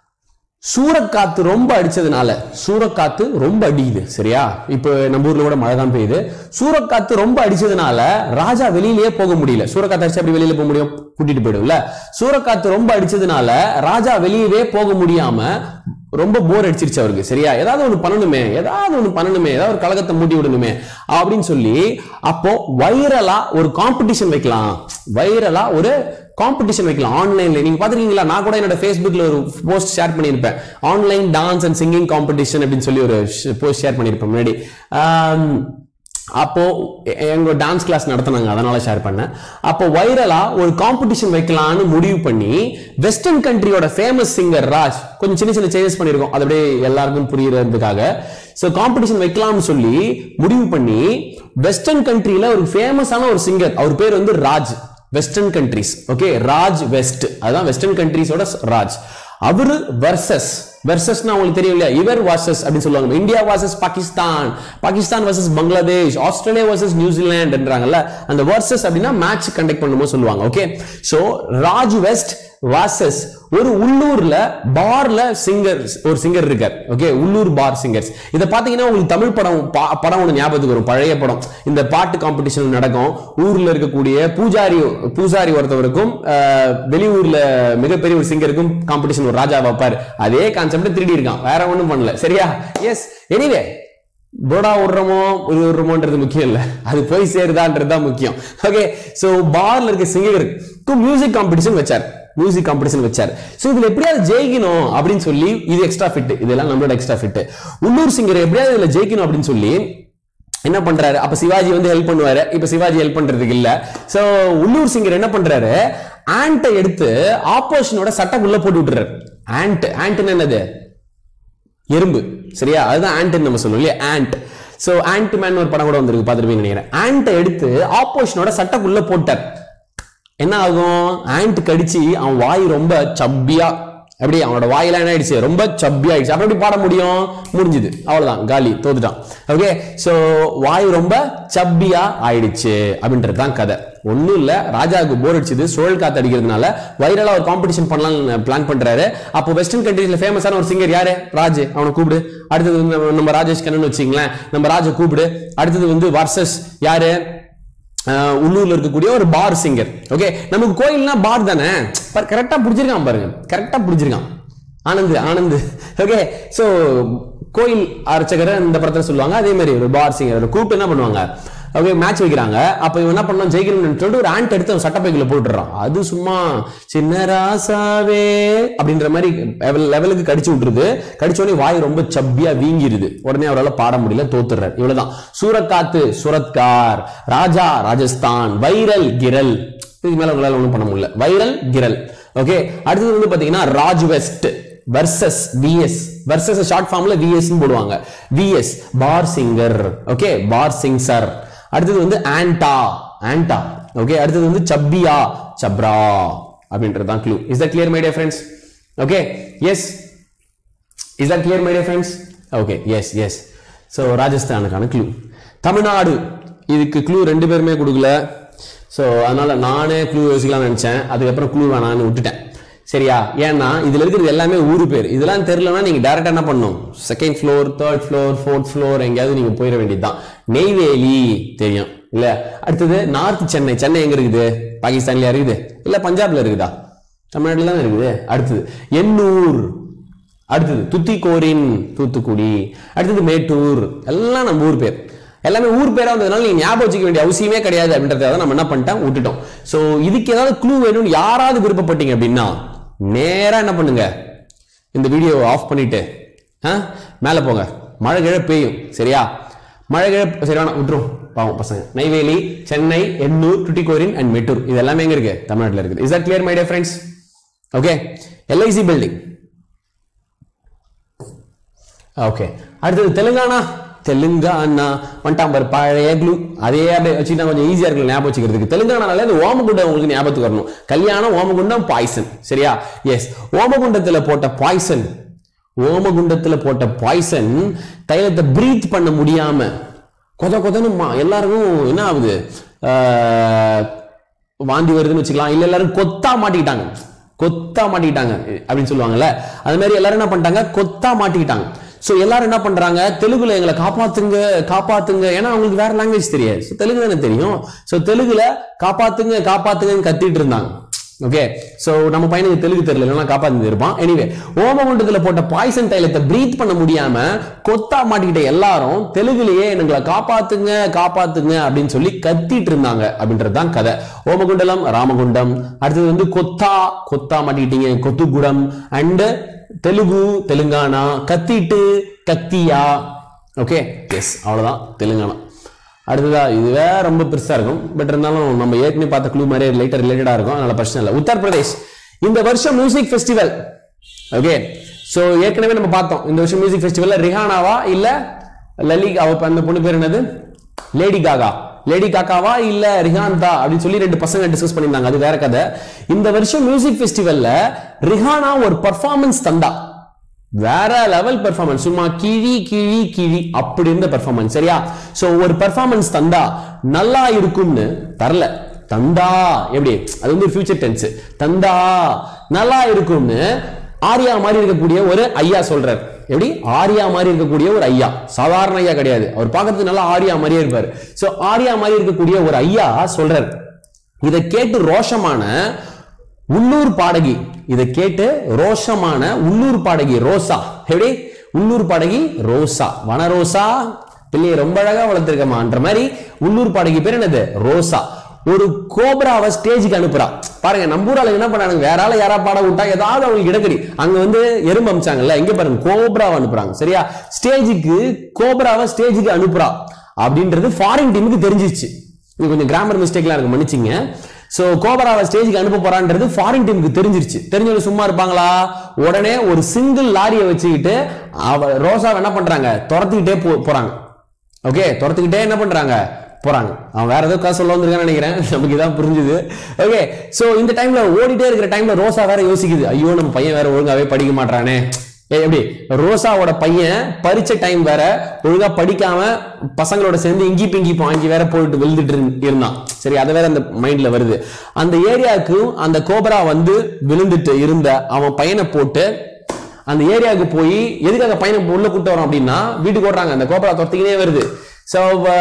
சூறக்காத்து ரொம்ப அடிச்சதுனால சூறக்காத்து ரொம்ப அடிக்குது சரியா இப்போ நம்ம ஊர்ல கூட மழை தான் பெய்யுது சூறக்காத்து ரொம்ப அடிச்சதுனால ராஜா வெளியிலேயே போக முடியல சூறக்காத்து அடிச்சா அப்படி வெளியில போக முடியும் கூட்டிட்டு போயிடும்ல சூறக்காத்து ரொம்ப அடிச்சதுனால ராஜா வெளியவே போக முடியாம ரொம்ப போர் அடிச்சிருச்சு அவருக்கு சரியா ஏதாவது ஒண்ணு பண்ணணுமே ஏதாவது ஒண்ணு பண்ணணுமே ஏதாவது ஒரு கழகத்தை மூட்டி விடணுமே அப்படின்னு சொல்லி அப்போ வைரலா ஒரு காம்படிஷன் வைக்கலாம் வைரலா ஒரு காம்படிஷன் வைக்கலாம் ஆன்லைன்ல நீங்க பாத்துருக்கீங்களா நான் கூட என்னோட ஃபேஸ்புக்ல ஒரு போஸ்ட் ஷேர் பண்ணியிருப்பேன் online dance and singing competition அப்படின்னு சொல்லி ஒரு போஸ்ட் ஷேர் பண்ணியிருப்பேன் முன்னாடி ஆம், அப்போ எ- எங்க டான்ஸ் கிளாஸ் நடத்தினாங்க அதனால ஷேர் பண்ணேன் அப்போ வைரலா ஒரு காம்படிஷன் வைக்கலாம்னு முடிவு பண்ணி வெஸ்டர்ன் கண்ட்ரியோட ஃபேமஸ் சிங்கர் ராஜ் கொஞ்சம் சின்ன சின்ன சேஞ்சஸ் பண்ணியிருக்கோம் அது அப்படியே எல்லாருக்கும் புரியறதுக்காக ஸோ காம்படிஷன் வைக்கலாம்னு சொல்லி முடிவு பண்ணி வெஸ்டர்ன் கண்ட்ரியில ஒரு ஃபேமஸான ஒரு சிங்கர் அவர் பேர் வந்து Raj western countries okay Raj west அதுதான் வெஸ்டர்ன் கண்ட்ரிஸோட ராஜ் அவரு வர்சஸ் வெர்சஸ்னா உங்களுக்கு தெரியும் இல்லையா இவர் வாசஸ் அப்படின்னு சொல்லுவாங்க India versus Pakistan Pakistan versus Bangladesh Australia versus நியூசிலாந்துன்றாங்கல்ல அந்த வர்சஸ் அப்படின்னா மேட்ச் கண்டக்ட் பண்ணும்போது சொல்லுவாங்க okay so Raj west versus ஒரு உள்ளூர்ல பார்ல சிங்கர் ஒரு சிங்கர் இருக்கார் ஓகே உள்ளூர் பார் சிங்கர்ஸ் இதை பாத்தீங்கன்னா உங்களுக்கு தமிழ் படம் பா- படம் ஒன்று ஞாபகத்துக்கு வரும் பழைய படம் இந்த பாட்டு காம்படிஷன் நடக்கும் ஊர்ல இருக்கக்கூடிய பூஜாரி பூஜாரி ஒருத்தவருக்கும் ஆஹ், வெளியூர்ல மிகப்பெரிய ஒரு சிங்கருக்கும் காம்படிஷன் ஒரு ராஜா வைப்பார் அதே கான்செப்ட் திருடி இருக்கான் வேற ஒண்ணும் பண்ணல சரியா எஸ் எனிவே போடா விடுறோமோ ஒரு விடுறோமோன்றது முக்கியம் இல்ல அது போய் சேருதான்றது தான் முக்கியம் ஓகே சோ பார்ல இருக்க சிங்கருக்கு மியூசிக் காம்படிஷன் வச்சார் மியூசிக் காம்படிஷன் வச்சார் சோ இதுல எப்படியாவது ஜெயிக்கணும் அப்படின்னு சொல்லி இது எக்ஸ்ட்ரா ஃபிட் இதெல்லாம் நம்மளோட எக்ஸ்ட்ரா ஃபிட் உள்ளூர் சிங்கர் எப்படியாவது இதுல ஜெயிக்கணும் அப்படின்னு சொல்லி என்ன பண்றாரு அப்ப சிவாஜி வந்து ஹெல்ப் பண்ணுவாரு இப்ப சிவாஜி ஹெல்ப் பண்றதுக்கு இல்ல சோ உள்ளூர் சிங்கர் என்ன பண்றாரு ஆண்ட்டை எடுத்து ஆப்போசிஷனோட சட்டைக்குள்ள போட்டு விட்டுறாரு ஆண்ட் ஆண்ட்னு என்னது எறும்பு சரியா அதுதான் ஆண்ட்னு நம்ம சொல்லுவோம் இல்லையா ஆண்ட் சோ ஆண்ட் மேன் ஒரு படம் கூட வந்திருக்கு பார்த்துருப்பீங்க நினைக்கிறேன் ஆண்ட்டை எடுத்து ஆப்போசிஷனோட சட்டைக்குள்ள போட்டார் என்ன ஆகும் ஆண்ட் கடிச்சு அவன் வாய் ரொம்ப சப்பியா அப்படி அவனோட வாயெல்லாம் என்ன ஆயிடுச்சு ரொம்ப சப்பியா ஆயிடுச்சு அப்புறம் எப்படி பாட முடியும் முடிஞ்சுது அவ்வளவுதான் காலி தோத்துட்டான் ஓகே சோ வாய் ரொம்ப சப்பியா ஆயிடுச்சு அப்படின்றது தான் கதை ஒண்ணும் இல்ல ராஜாவுக்கு போர் அடிச்சது சுழல் காத்து அடிக்கிறதுனால வைரலா ஒரு காம்படிஷன் பண்ணலாம் பிளான் பண்றாரு அப்போ வெஸ்டர்ன் கண்ட்ரீஸ்ல ஃபேமஸான ஒரு சிங்கர் யாரு ராஜ் அவனை கூப்பிடு அடுத்தது வந்து நம்ம- நம்ம ராஜேஷ் கண்ணன் வச்சுங்களேன் நம்ம ராஜை கூப்பிடு அடுத்தது வந்து வர்சஸ் யாரு ஆஹ் உள்ளூர்ல இருக்கக்கூடிய ஒரு பார் சிங்கர் ஓகே நமக்கு கோயில்னா பார் தானே கரெக்டா புடிச்சிருக்கான் பாருங்க கரெக்டா புடிச்சிருக்கான் ஆனந்த் ஆனந்த் ஓகே சோ கோயில் அர்ச்சகரை இந்த படத்துல சொல்லுவாங்க அதே மாதிரி ஒரு பார் சிங்கர் கூப்பிட்டு என்ன பண்ணுவாங்க ஓகே மேட்ச் வைக்கிறாங்க அப்ப இவன் என்ன பண்ணலாம் ஜெயிக்கணும்னு சொல்லிட்டு ஒரு ஆண்ட் எடுத்து அவன் சட்டப்பைக்குள்ள போட்டுறான் அது சும்மா சின்ன ராசாவே அப்படின்ற மாதிரி level- லெவலுக்கு கடிச்சு விட்டுருது கடிச்ச உடனே வாய் ரொம்ப சப்பியா வீங்கிருது உடனே அவரால் பாட முடியல தோத்துறாரு இவ்வளவுதான் சூரக்காத்து சுரத்கார் ராஜா ராஜஸ்தான் வைரல் கிரல் இதுக்கு மேல உங்களால ஒண்ணும் பண்ண முடியல வைரல் கிரல் ஓகே அடுத்தது வந்து பாத்தீங்கன்னா Raj west versus VS versus short ஃபார்ம்ல விஎஸ் போடுவாங்க VS bar singer okay bar singer அடுத்தது வந்து ஆண்டா ஆண்டா ஓகே அடுத்தது வந்து சப்பியா சப்ரா அப்படின்றது தான் clue is that clear my dear friends okay yes is that clear my dear friends okay yes yes so ராஜஸ்தானுக்கான க்ளூ தமிழ்நாடு இதுக்கு க்ளூ ரெண்டு பேருமே கொடுக்கல ஸோ அதனால நானே க்ளூ யோசிக்கலாம்னு நினச்சேன் அதுக்கப்புறம் க்ளூ வேணான்னு விட்டுட்டேன் சரியா ஏன்னா இதுல இருக்கிறது எல்லாமே ஊரு பேர் இதெல்லாம் தெரியலனா நீங்க டேரக்டா என்ன பண்ணணும் second floor third floor fourth floor எங்கேயாவது நீங்க போயிட வேண்டியதுதான் நெய்வேலி தெரியும் இல்ல அடுத்தது நார்த் சென்னை சென்னை எங்க இருக்குது பாகிஸ்தான்லயா இருக்குது இல்ல பஞ்சாப்ல இருக்குதா தமிழ்நாட்டுல தானே இருக்குது அடுத்தது எண்ணூர் அடுத்தது துத்திக்கோரின் தூத்துக்குடி அடுத்தது மேட்டூர் எல்லாம் நம்ம ஊர் பேர் எல்லாமே ஊர் பேரா வந்ததுனால நீங்க ஞாபகம் வச்சுக்க வேண்டிய அவசியமே கிடையாது அப்படின்றத நம்ம என்ன பண்ணிட்டோம் விட்டுட்டோம் சோ இதுக்கு ஏதாவது க்ளூ வேணும்னு யாராவது விருப்பப்பட்டீங்க அப்படின்னா நேரா என்ன பண்ணுங்க இந்த வீடியோவை ஆஃப் பண்ணிட்டு ஆ மேலே போங்க மழை கிழ பெய்யும் சரியா மழை கிழ சரி வேணாம் விட்டுரும் பாவம் பசங்க நெய்வேலி சென்னை எண்ணூர் டுட்டிகோரின் அண்ட் மெட்டூர் இது எல்லாமே எங்க இருக்கு தமிழ்நாட்டில் இருக்குது is that clear my dear friends okay LIC building okay அடுத்தது தெலுங்கானா தெலுங்கானா வந்துட்டான் பாரு பழைய க்ளூ அதே அப்படியே வச்சுக்கிட்டா கொஞ்சம் ஈஸியா இருக்கு ஞாபகம் வச்சுக்கிறதுக்கு தெலுங்கானால இந்த ஓமகுண்டம் உங்களுக்கு ஞாபகத்துக்கு வரணும் கல்யாணம் ஓமகுண்டம் பாய்சன் சரியா எஸ் ஓமகுண்டத்துல போட்ட பாய்சன் ஓமகுண்டத்துல போட்ட பாய்சன் தைலத்தை பிரீத் பண்ண முடியாம கொத கொதன்னு மா- எல்லாருக்கும் என்ன ஆகுது ஆஹ், வாந்தி வருதுன்னு வச்சுக்கலாம் இல்ல எல்லாரும் கொத்தா மாட்டிக்கிட்டாங்க கொத்தா மாட்டிக்கிட்டாங்க அப்படின்னு சொல்லுவாங்கல்ல அது மாதிரி எல்லாரும் என்ன பண்ணிட்டாங்க கொத்தா மாட்டிக்கிட்டாங்க சோ எல்லாரும் என்ன பண்றாங்க தெலுங்குல எங்களை காப்பாத்துங்க காப்பாத்துங்க ஏன்னா அவங்களுக்கு வேற லாங்குவேஜ் தெரியாது So, தெலுங்கு தானே தெரியும் சோ தெலுங்குல காப்பாத்துங்க காப்பாத்துங்கன்னு கத்திட்டு இருந்தாங்க ஓகே சோ நம்ம பையனுக்கு தெலுங்கு தெரியல இல்லைன்னா காப்பாத்தி இருப்பான் எனிவே ஓமகுண்டத்துல போட்ட பாய்சன் தைலத்தை பிரீத் பண்ண முடியாம கொத்தா மாட்டிக்கிட்ட எல்லாரும் தெலுங்குலயே எங்களை காப்பாத்துங்க காப்பாத்துங்க அப்படின்னு சொல்லி கத்திட்டு இருந்தாங்க அப்படின்றது தான் கதை ஓமகுண்டலம் ராமகுண்டம் அடுத்தது வந்து கொத்தா கொத்தா மாட்டிக்கிட்டீங்க கொத்துகுடம் அண்ட் தெலுங்கு தெலுங்கானா கத்திட்டு கத்தியா ஓகே எஸ் அவ்வளவுதான் தெலுங்கானா அடுத்ததா இதுவே ரொம்ப பெருசா இருக்கும் பட் இருந்தாலும் நம்ம ஏற்கனவே பார்த்த க்ளூ மாதிரி லைட்டா ரிலேட்டடா இருக்கும் அதனால பிரச்சனை இல்லை உத்தரப்பிரதேஷ் இந்த வருஷம் மியூசிக் ஃபெஸ்டிவல் ஓகே சோ ஏற்கனவே நம்ம பார்த்தோம் இந்த வருஷம் மியூசிக் ஃபெஸ்டிவல்ல ரிஹானாவா இல்ல லலி அவ அந்த பொண்ணு பேர் என்னது லேடி காகா லேடி காக்காவா இல்ல ரிஹான்தா அப்படின்னு சொல்லி ரெண்டு பசங்க டிஸ்கஸ் பண்ணியிருந்தாங்க அது வேற கதை இந்த வருஷம் மியூசிக் ஃபெஸ்டிவல்ல ரிஹானா ஒரு பர்ஃபார்மன்ஸ் தந்தா வேற லெவல் பெர்ஃபார்மன்ஸ் சும்மா கிழி கிழி கிழி அப்படி இருந்த பெர்ஃபார்மன்ஸ் சரியா சோ ஒரு பெர்ஃபார்மன்ஸ் தந்தா நல்லா இருக்கும்னு தரல தந்தா எப்படி அது வந்து ஃபியூச்சர் டென்ஸ் தந்தா நல்லா இருக்கும்னு ஆர்யா மாதிரி இருக்கக்கூடிய ஒரு ஐயா சொல்றார் எப்படி ஆர்யா மாதிரி இருக்கக்கூடிய ஒரு ஐயா சாதாரண ஐயா கிடையாது அவர் பார்க்கறதுக்கு நல்லா ஆர்யா மாதிரியே இருப்பார் சோ ஆர்யா மாதிரி இருக்கக்கூடிய ஒரு ஐயா சொல்றார் இதை கேட்டு ரோஷமான உள்ளூர் பாடகி இதை கேட்டு ரோஷமான உள்ளூர் பாடகி ரோசா எப்படி உள்ளூர் பாடகி ரோசா வன ரோசா பிள்ளையை ரொம்ப அழகா வளர்த்திருக்கமான்ற மாதிரி உள்ளூர் பாடகி பேர் என்னது ரோசா ஒரு கோப்ராவை ஸ்டேஜுக்கு அனுப்புறா பாருங்க நம்ம ஊரால என்ன பண்ணாங்க வேற ஆள யாரா பாட விட்டா ஏதாவது அவங்களுக்கு இடக்கடி அங்க வந்து எறும்பு அமிச்சாங்கல்ல இங்க பாருங்க கோப்ராவை அனுப்புறாங்க சரியா ஸ்டேஜுக்கு கோப்ராவை ஸ்டேஜுக்கு அனுப்புறா அப்படின்றது ஃபாரின் டீமுக்கு தெரிஞ்சிச்சு இது கொஞ்சம் கிராமர் மிஸ்டேக்லாம் இருக்கு மன்னிச்சிங்க சோ கோபராவை ஸ்டேஜுக்கு அனுப்ப போறான்றது ஃபாரின் டீமுக்கு தெரிஞ்சிருச்சு தெரிஞ்சவங்க சும்மா இருப்பாங்களா உடனே ஒரு சிங்கிள் லாரியை வச்சுக்கிட்டு அவ ரோசாவை என்ன பண்றாங்க துரத்திக்கிட்டே போ- போறாங்க ஓகே துரத்துக்கிட்டே என்ன பண்றாங்க போறாங்க அவன் வேற ஏதோ காசு சொல்ல வந்திருக்கான்னு நினைக்கிறேன் நமக்கு இதான் புரிஞ்சுது ஓகே சோ இந்த டைம்ல ஓடிட்டே இருக்கிற டைம்ல ரோசா வேற யோசிக்குது ஐயோ நம்ம பையன் வேற ஒழுங்காவே படிக்க மாட்டானே ஏய், எப்படி ரோசாவோட பையன் பரீட்சை டைம் வேற ஒழுங்கா படிக்காம பசங்களோட சேர்ந்து இங்கி பிங்கி பாஞ்சி வேற போயிட்டு விழுந்துட்டு இருந்~ இருந்தான் சரி அது வேற அந்த மைண்ட்ல வருது அந்த ஏரியாவுக்கு அந்த கோபரா வந்து விழுந்துட்டு இருந்த அவன் பையனை போட்டு அந்த ஏரியாவுக்கு போய் எதுக்காக பையனை உள்ள கூட்டு வரோம் அப்படின்னா வீட்டுக்கு ஓடுறாங்க அந்த கோபரா துரத்திக்கினே வருது ஸோ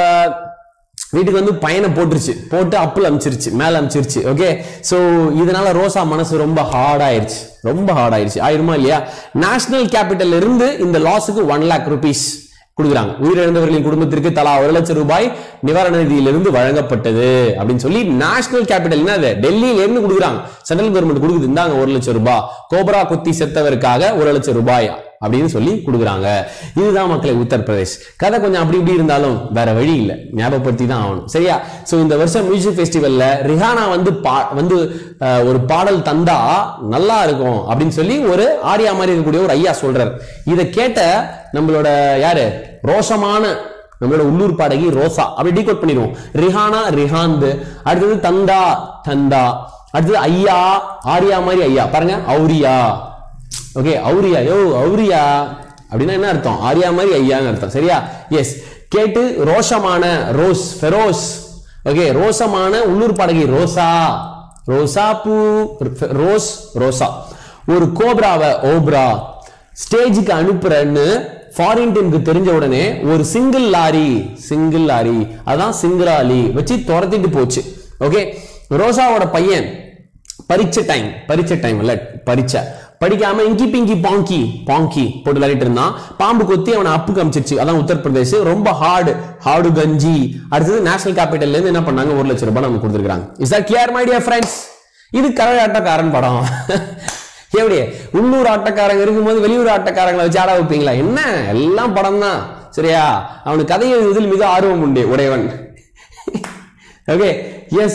வீட்டுக்கு வந்து பையனை போட்டுருச்சு போட்டு அப்பிள் அமிச்சிருச்சு மேல அமிச்சிருச்சு ஓகே சோ இதனால ரோசா மனசு ரொம்ப ஹார்ட் ஆயிருச்சு ரொம்ப ஹார்ட் ஆயிருச்சு ஆயிருமா இல்லையா நேஷனல் கேபிட்டல் இருந்து இந்த லாஸுக்கு ஒன் லேக் ருபீஸ் கொடுக்குறாங்க உயிரிழந்தவர்களின் குடும்பத்திற்கு தலா ஒரு லட்சம் ரூபாய் நிவாரண நிதியிலிருந்து வழங்கப்பட்டது அப்படின்னு சொல்லி நேஷனல் கேபிட்டல் என்ன டெல்லியில இருந்து கொடுக்குறாங்க சென்ட்ரல் கவர்மெண்ட் கொடுக்குது இந்தாங்க ஒரு லட்சம் ரூபாய் கோபரா குத்தி செத்தவருக்காக ஒரு லட்சம் ரூபாய் அப்படின்னு சொல்லி கொடுக்குறாங்க இதுதான் மக்களை உத்தரப்பிரதேஷ் கதை கொஞ்சம் அப்படி இப்படி இருந்தாலும் வேற வழி இல்லை ஞாபகப்படுத்தி தான் ஆகணும் சரியா சோ இந்த வருஷம் மியூசிக் ஃபெஸ்டிவல்ல ரிஹானா வந்து பா- வந்து அஹ், ஒரு பாடல் தந்தா நல்லா இருக்கும் அப்படின்னு சொல்லி ஒரு ஆரியா மாதிரி இருக்கக்கூடிய ஒரு ஐயா சொல்றாரு இதை கேட்ட நம்மளோட யாரு ரோஷமான நம்மளோட உள்ளூர் பாடகி ரோசா அப்படி டீகோட் பண்ணிடுவோம் ரிஹானா ரிஹாந்து அடுத்தது தந்தா தந்தா அடுத்தது ஐயா ஆரியா மாதிரி ஐயா பாருங்க அவுரியா ஓகே அவுரியா யோ அவுரியா அப்படின்னா என்ன அர்த்தம் ஆரியா மாதிரி ஐயான்னு அர்த்தம் சரியா எஸ் கேட்டு ரோஷமான ரோஸ் ஃபெரோஸ் ஓகே ரோசமான உள்ளூர் பாடகி ரோசா ரோசா பூ ரோஸ் ரோசா ஒரு கோப்ராவை ஓப்ரா ஸ்டேஜுக்கு அனுப்புறேன்னு ஃபாரின் டீமுக்கு தெரிஞ்ச உடனே ஒரு சிங்கிள் லாரி சிங்கிள் லாரி அதான் சிங்கிளாலி வச்சு துரத்திட்டு போச்சு ஓகே ரோசாவோட பையன் பரீட்சை டைம் பரீட்சை டைம் இல்ல பரீட்சை படிக்காம இங்கி பிங்கி பாங்கி பாங்கி போட்டு விளையாடிட்டு இருந்தான் பாம்பு கொத்தி அவனை அப்பு காமிச்சிருச்சு அதான் உத்தரப்பிரதேஷ் ரொம்ப ஹார்டு ஹார்டு கஞ்சி அடுத்தது நேஷனல் கேபிட்டல்ல இருந்து என்ன பண்ணாங்க ஒரு லட்சம் ரூபாய் நமக்கு கொடுத்துருக்காங்க is that clear my dear friends இது கரகாட்டக்காரன் படம் எப்படி உள்ளூர் ஆட்டக்காரங்க இருக்கும்போது வெளியூர் ஆட்டக்காரங்களை வச்சு ஆட வைப்பீங்களா என்ன எல்லாம் படம் தான் சரியா அவனுக்கு கதை எழுதுவதில் மிக ஆர்வம் உண்டு உடையவன் okay yes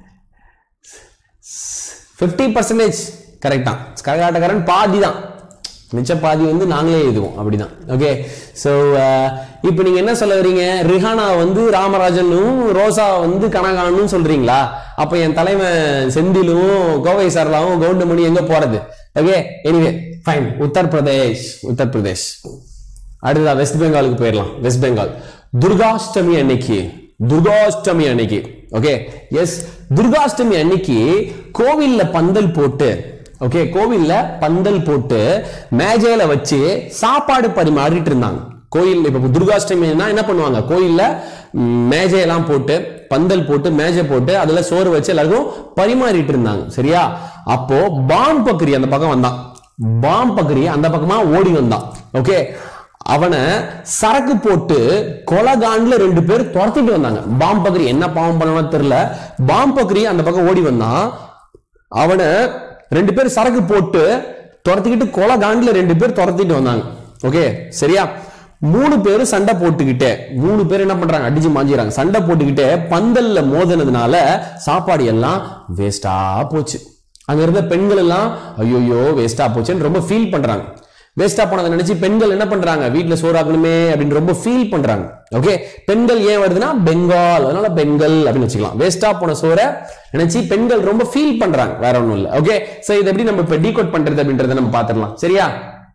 fifty percentage correct தான் கரகாட்டக்காரன் பாதி தான் மிச்ச பாதி வந்து நாங்களே எழுதுவோம் அப்படிதான் ஓகே ஸோ இப்போ நீங்க என்ன சொல்ல வரீங்க ரிஹானா வந்து ராமராஜனும் ரோசா வந்து கனகானும் சொல்றீங்களா அப்போ என் தலைவன் செந்திலும் கோவை சரளாவும் கவுண்டமணி எங்க போறது okay anyway fine Uttar Pradesh Uttar Pradesh அடுத்ததா வெஸ்ட் பெங்காலுக்கு போயிடலாம் வெஸ்ட் பெங்கால் துர்காஷ்டமி அன்னைக்கு துர்காஷ்டமி அன்னைக்கு ஓகே எஸ் துர்காஷ்டமி அன்னைக்கு கோவில்ல பந்தல் போட்டு ஓகே கோவில்ல பந்தல் போட்டு மேஜையில வச்சு சாப்பாடு பரிமாறிட்டு இருந்தாங்க கோயில் இப்ப துர்காஷ்டமினா என்ன பண்ணுவாங்க கோயில்ல ம், மேஜையெல்லாம் போட்டு பந்தல் போட்டு மேஜை போட்டு அதுல சோறு வச்சு எல்லாருக்கும் பரிமாறிட்டு இருந்தாங்க சரியா அப்போ பாம் பக்ரி அந்த பக்கம் வந்தான் பாம் பக்ரி அந்த பக்கமா ஓடி வந்தான் ஓகே அவனை சரக்கு போட்டு கொலகான்ல ரெண்டு பேர் துரத்திட்டு வந்தாங்க பாம் பக்ரி என்ன பாவம் பண்ணணும் தெரியல பாம் பக்ரி அந்த பக்கம் ஓடி வந்தான் அவனை ரெண்டு பேர் சரக்கு போட்டு துரத்திக்கிட்டு கொலகான்ல ரெண்டு பேர் துரத்திட்டு வந்தாங்க ஓகே சரியா மூணு பேரும் சண்டை போட்டுக்கிட்டே மூணு பேர் என்ன பண்றாங்க அடிச்சு மாஞ்சிக்கிறாங்க சண்டை போட்டுக்கிட்டே பந்தல்ல மோதினதுனால சாப்பாடு எல்லாம் வேஸ்டா போச்சு அங்க இருந்த பெண்கள் எல்லாம் ஐயோயோ வேஸ்டா போச்சுன்னு ரொம்ப ஃபீல் பண்றாங்க வேஸ்டா போனதை நினைச்சு பெண்கள் என்ன பண்றாங்க வீட்டுல சோறாக்கணுமே அப்படின்னு ரொம்ப ஃபீல் பண்றாங்க ஓகே பெண்கள் ஏன் வருதுன்னா பெங்கால் அதனால பெண்கள் அப்படின்னு வச்சுக்கலாம் வேஸ்டா போன சோறை நினைச்சு பெண்கள் ரொம்ப ஃபீல் பண்றாங்க வேற ஒண்ணும் இல்ல ஓகே சோ இதை எப்படி நம்ம இப்ப டீகோட் பண்றது அப்படின்றத நம்ம பாத்துடலாம் சரியா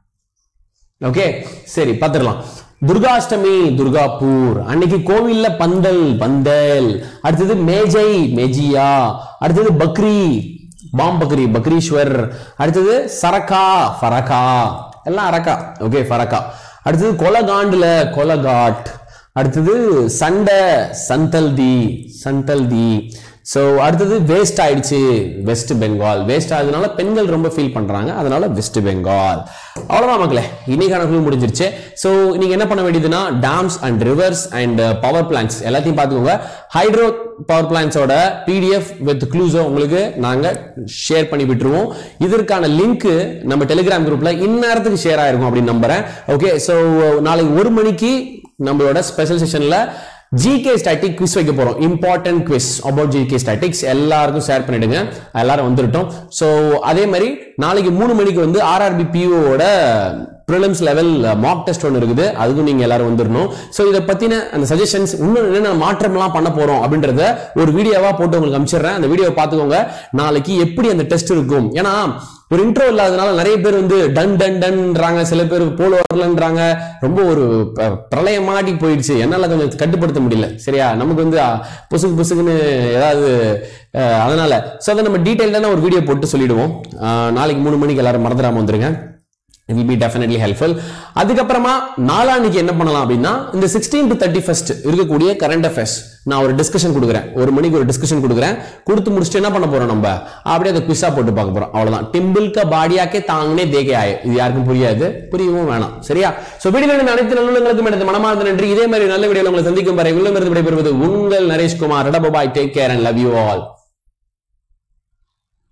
ஓகே சரி பாத்துடலாம் துர்காஷ்டமி துர்காப்பூர் அன்னைக்கு கோவில்ல பந்தல் பந்தல் அடுத்தது மேஜை மேஜியா அடுத்தது பக்ரி பாம் பக்ரி பக்ரீஸ்வர் அடுத்தது சரக்கா ஃபரக்கா எல்லாம் அரக்கா ஓகே ஃபரக்கா அடுத்தது கொலகாண்டுல கொலகாட் அடுத்தது சண்டை சந்தல்தி சந்தல்தி ஸோ அடுத்தது வேஸ்ட் ஆயிடுச்சு வெஸ்ட் பெங்கால் வேஸ்ட் ஆகுதுனால பெண்கள் ரொம்ப ஃபீல் பண்றாங்க அதனால வெஸ்ட் பெங்கால் அவ்வளவுதான் மக்களே இன்னைக்கான குழு முடிஞ்சிருச்சு ஸோ நீங்க என்ன பண்ண வேண்டியதுன்னா dams and rivers and power plans எல்லாத்தையும் பார்த்துக்கோங்க ஹைட்ரோ பவர் பிளான்ஸோட பிடிஎஃப் வித் க்ளூஸோ உங்களுக்கு நாங்க ஷேர் பண்ணி விட்டுருவோம் இதற்கான லிங்க் நம்ம டெலிகிராம் குரூப்ல இந்நேரத்துக்கு ஷேர் ஆயிருக்கும் அப்படின்னு நம்புறேன் ஓகே ஸோ நாளைக்கு ஒரு மணிக்கு நம்மளோட ஸ்பெஷல் செஷன்ல ஜிகே ஸ்டாட்டிக் குவிஸ் வைக்க போறோம் important quiz about GK statics எல்லாருக்கும் ஷேர் பண்ணிடுங்க எல்லாரும் வந்துட்டோம் ஸோ அதே மாதிரி நாளைக்கு மூணு மணிக்கு வந்து ஆர்ஆர்பி பிஓட ப்ரிலிம்ஸ் லெவல் மாக் டெஸ்ட் ஒன்று இருக்குது அதுக்கும் நீங்க எல்லாரும் வந்துடணும் ஸோ இதை பத்தின அந்த சஜஷன்ஸ் இன்னும் என்னென்ன மாற்றம்லாம் பண்ண போறோம் அப்படின்றத ஒரு வீடியோவா போட்டு உங்களுக்கு அனுப்பிச்சிடுறேன் அந்த வீடியோ பார்த்துக்கோங்க நாளைக்கு எப்படி அந்த டெஸ்ட் இருக்கும் ஏன்னா ஒரு இன்ட்ரோ இல்லாதனால நிறைய பேர் வந்து டன் டன் டன்ன்றாங்க சில பேர் போல வரலன்றாங்க ரொம்ப ஒரு ப- பிரளயமாட்டி போயிடுச்சு என்னால கொஞ்சம் கட்டுப்படுத்த முடியல சரியா நமக்கு வந்து அஹ், புசுக்கு புசுக்குன்னு ஏதாவது அஹ், அதனால ஸோ அதை நம்ம டீட்டெயில்டான ஒரு வீடியோ போட்டு சொல்லிடுவோம் அஹ், நாளைக்கு மூணு மணிக்கு எல்லாரும் மறந்துடாம வந்துருங்க it will be definitely helpful அதுக்கப்புறமா நாளான்னைக்கு என்ன பண்ணலாம் அப்படின்னா இந்த சிக்ஸ்டீன் டு தேர்ட்டி ஃபர்ஸ்ட் இருக்கக்கூடிய கரண்ட் அஃபேர்ஸ் நான் ஒரு டிஸ்கஷன் கொடுக்குறேன் ஒரு மணிக்கு ஒரு டிஸ்கஷன் கொடுக்குறேன் கொடுத்து முடிச்சுட்டு என்ன பண்ண போறோம் நம்ம அப்படியே அதை குவிஸா போட்டு பார்க்க போறோம் அவ்வளவுதான் டிம்பிள் க பாடியாக்கே தாங்கனே தேகே ஆய இது யாருக்கும் புரியாது புரியவும் வேணாம் சரியா சோ வீடியோவில் அனைத்து நல்லுங்களுக்கும் எனது மனமார்ந்த நன்றி இதே மாதிரி நல்ல வீடியோவில் உங்களை சந்திக்கும் வரை உள்ளமிருந்து விடைபெறுவது உங்கள் Naresh Kumar bye take care and love you all